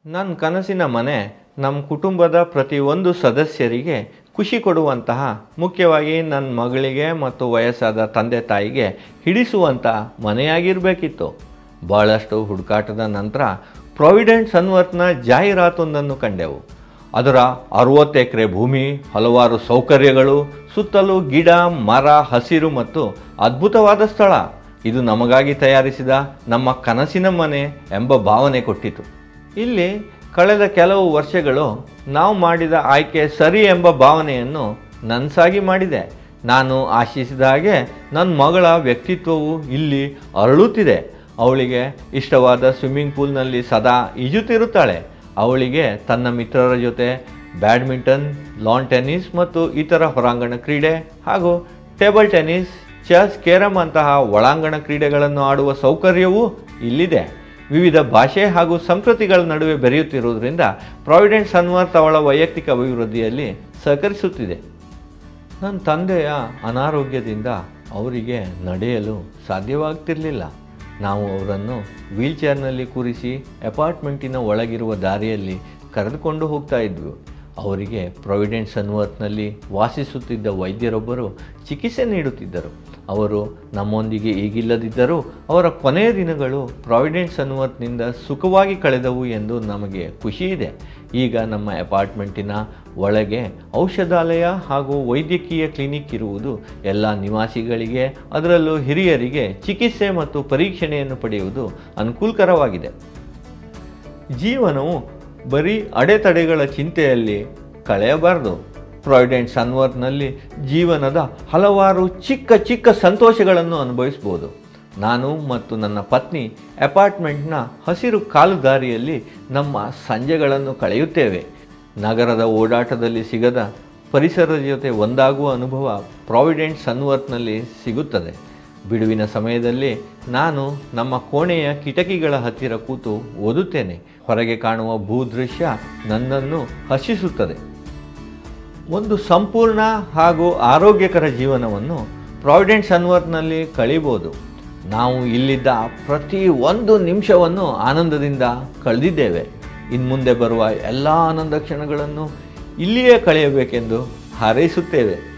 ನನ್ನ ಕನಸಿನ ಮನೆ ನಮ್ಮ ಕುಟುಂಬದ ಪ್ರತಿಯೊಂದು ಸದಸ್ಯರಿಗೆ ಖುಷಿ ಕೊಡುವಂತಹ ಮುಖ್ಯವಾಗಿ ನನ್ನ ಮಗಳಿಗೆ ಮತ್ತು ವಯಸ್ಸಾದ ತಂದೆ ತಾಯಿಗೆ ಹಿಡಿಸುವಂಥ ಮನೆಯಾಗಿರಬೇಕಿತ್ತು ಭಾಳಷ್ಟು ಹುಡುಕಾಟದ ನಂತರ ಪ್ರಾವಿಡೆಂಟ್ ಸನ್ವರ್ತ್ನ ಜಾಹೀರಾತೊಂದನ್ನು ಕಂಡೆವು ಅದರ ಅರುವತ್ತು ಎಕರೆ ಭೂಮಿ ಹಲವಾರು ಸೌಕರ್ಯಗಳು ಸುತ್ತಲೂ ಗಿಡ ಮರ ಹಸಿರು ಮತ್ತು ಅದ್ಭುತವಾದ ಸ್ಥಳ ಇದು ನಮಗಾಗಿ ತಯಾರಿಸಿದ ನಮ್ಮ ಕನಸಿನ ಮನೆ ಎಂಬ ಭಾವನೆ ಕೊಟ್ಟಿತು ಇಲ್ಲಿ ಕಳೆದ ಕೆಲವು ವರ್ಷಗಳು ನಾವು ಮಾಡಿದ ಆಯ್ಕೆ ಸರಿ ಎಂಬ ಭಾವನೆಯನ್ನು ನನಸಾಗಿ ಮಾಡಿದೆ ನಾನು ಆಶಿಸಿದ ಹಾಗೆ ನನ್ನ ಮಗಳ ವ್ಯಕ್ತಿತ್ವವು ಇಲ್ಲಿ ಅರಳುತ್ತಿದೆ ಅವಳಿಗೆ ಇಷ್ಟವಾದ ಸ್ವಿಮ್ಮಿಂಗ್ ಪೂಲ್ನಲ್ಲಿ ಸದಾ ಈಜುತ್ತಿರುತ್ತಾಳೆ ಅವಳಿಗೆ ತನ್ನ ಮಿತ್ರರ ಜೊತೆ ಬ್ಯಾಡ್ಮಿಂಟನ್ ಲಾನ್ ಟೆನ್ನಿಸ್ ಮತ್ತು ಇತರ ಹೊರಾಂಗಣ ಕ್ರೀಡೆ ಹಾಗೂ ಟೇಬಲ್ ಟೆನ್ನಿಸ್ ಚೆಸ್ ಕೇರಮ್ ಅಂತಹ ಒಳಾಂಗಣ ಕ್ರೀಡೆಗಳನ್ನು ಆಡುವ ಸೌಕರ್ಯವೂ ಇಲ್ಲಿದೆ ವಿವಿಧ ಭಾಷೆ ಹಾಗೂ ಸಂಸ್ಕೃತಿಗಳ ನಡುವೆ ಬೆರೆಯುತ್ತಿರುವುದರಿಂದ ಪ್ರಾವಿಡೆಂಟ್ ಸನ್ವರ್ತ್ ಅವಳ ವೈಯಕ್ತಿಕ ಅಭಿವೃದ್ಧಿಯಲ್ಲಿ ಸಹಕರಿಸುತ್ತಿದೆ ನನ್ನ ತಂದೆಯ ಅನಾರೋಗ್ಯದಿಂದ ಅವರಿಗೆ ನಡೆಯಲು ಸಾಧ್ಯವಾಗ್ತಿರಲಿಲ್ಲ ನಾವು ಅವರನ್ನು ವೀಲ್ಚೇರ್ನಲ್ಲಿ ಕೂರಿಸಿ ಅಪಾರ್ಟ್ಮೆಂಟಿನ ಒಳಗಿರುವ ದಾರಿಯಲ್ಲಿ ಕರೆದುಕೊಂಡು ಹೋಗ್ತಾ ಇದ್ವು ಅವರಿಗೆ ಪ್ರಾವಿಡೆಂಟ್ ಸನ್ವರ್ತ್ನಲ್ಲಿ ವಾಸಿಸುತ್ತಿದ್ದ ವೈದ್ಯರೊಬ್ಬರು ಚಿಕಿತ್ಸೆ ನೀಡುತ್ತಿದ್ದರು ಅವರು ನಮ್ಮೊಂದಿಗೆ ಈಗಿಲ್ಲದಿದ್ದರೂ ಅವರ ಕೊನೆಯ ದಿನಗಳು ಪ್ರಾವಿಡೆಂಟ್ ಸನ್ವರ್ತ್ನಿಂದ ಸುಖವಾಗಿ ಕಳೆದವು ಎಂದು ನಮಗೆ ಖುಷಿ ಇದೆ ಈಗ ನಮ್ಮ ಅಪಾರ್ಟ್ಮೆಂಟಿನ ಒಳಗೆ ಔಷಧಾಲಯ ಹಾಗೂ ವೈದ್ಯಕೀಯ ಕ್ಲಿನಿಕ್ ಇರುವುದು ಎಲ್ಲ ನಿವಾಸಿಗಳಿಗೆ ಅದರಲ್ಲೂ ಹಿರಿಯರಿಗೆ ಚಿಕಿತ್ಸೆ ಮತ್ತು ಪರೀಕ್ಷಣೆಯನ್ನು ಪಡೆಯುವುದು ಅನುಕೂಲಕರವಾಗಿದೆ ಜೀವನವು ಬರೀ ಅಡೆತಡೆಗಳ ಚಿಂತೆಯಲ್ಲಿ ಕಳೆಯಬಾರದು ಪ್ರಾವಿಡೆಂಟ್ ಸನ್ವರ್ನಲ್ಲಿ ಜೀವನದ ಹಲವಾರು ಚಿಕ್ಕ ಚಿಕ್ಕ ಸಂತೋಷಗಳನ್ನು ಅನುಭವಿಸ್ಬೋದು ನಾನು ಮತ್ತು ನನ್ನ ಪತ್ನಿ ಅಪಾರ್ಟ್ಮೆಂಟ್ನ ಹಸಿರು ಕಾಲುದಾರಿಯಲ್ಲಿ ನಮ್ಮ ಸಂಜೆಗಳನ್ನು ಕಳೆಯುತ್ತೇವೆ ನಗರದ ಓಡಾಟದಲ್ಲಿ ಸಿಗದ ಪರಿಸರದ ಜೊತೆ ಒಂದಾಗುವ ಅನುಭವ ಪ್ರಾವಿಡೆಂಟ್ ಸನ್ವರ್ತ್ನಲ್ಲಿ ಸಿಗುತ್ತದೆ ಬಿಡುವಿನ ಸಮಯದಲ್ಲಿ ನಾನು ನಮ್ಮ ಕೋಣೆಯ ಕಿಟಕಿಗಳ ಹತ್ತಿರ ಕೂತು ಓದುತ್ತೇನೆ ಹೊರಗೆ ಕಾಣುವ ಭೂದೃಶ್ಯ ನನ್ನನ್ನು ಹರ್ಷಿಸುತ್ತದೆ ಒಂದು ಸಂಪೂರ್ಣ ಹಾಗೂ ಆರೋಗ್ಯಕರ ಜೀವನವನ್ನು ಪ್ರಾವಿಡೆಂಟ್ ಸನ್ವರ್ತ್ನಲ್ಲಿ ಕಳೀಬೋದು ನಾವು ಇಲ್ಲಿದ್ದ ಪ್ರತಿ ಒಂದು ನಿಮಿಷವನ್ನು ಆನಂದದಿಂದ ಕಳೆದಿದ್ದೇವೆ ಇನ್ನು ಮುಂದೆ ಬರುವ ಎಲ್ಲ ಆನಂದ ಕ್ಷಣಗಳನ್ನು ಇಲ್ಲಿಯೇ ಕಳೆಯಬೇಕೆಂದು ಹಾರೈಸುತ್ತೇವೆ